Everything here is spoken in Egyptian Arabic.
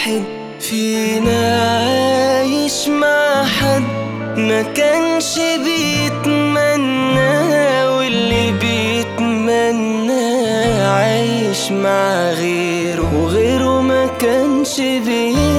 واحد فينا عايش مع حد ما كانش بيتمنى واللي بيتمنى عايش مع غيره وغيره ما كانش بيتمنى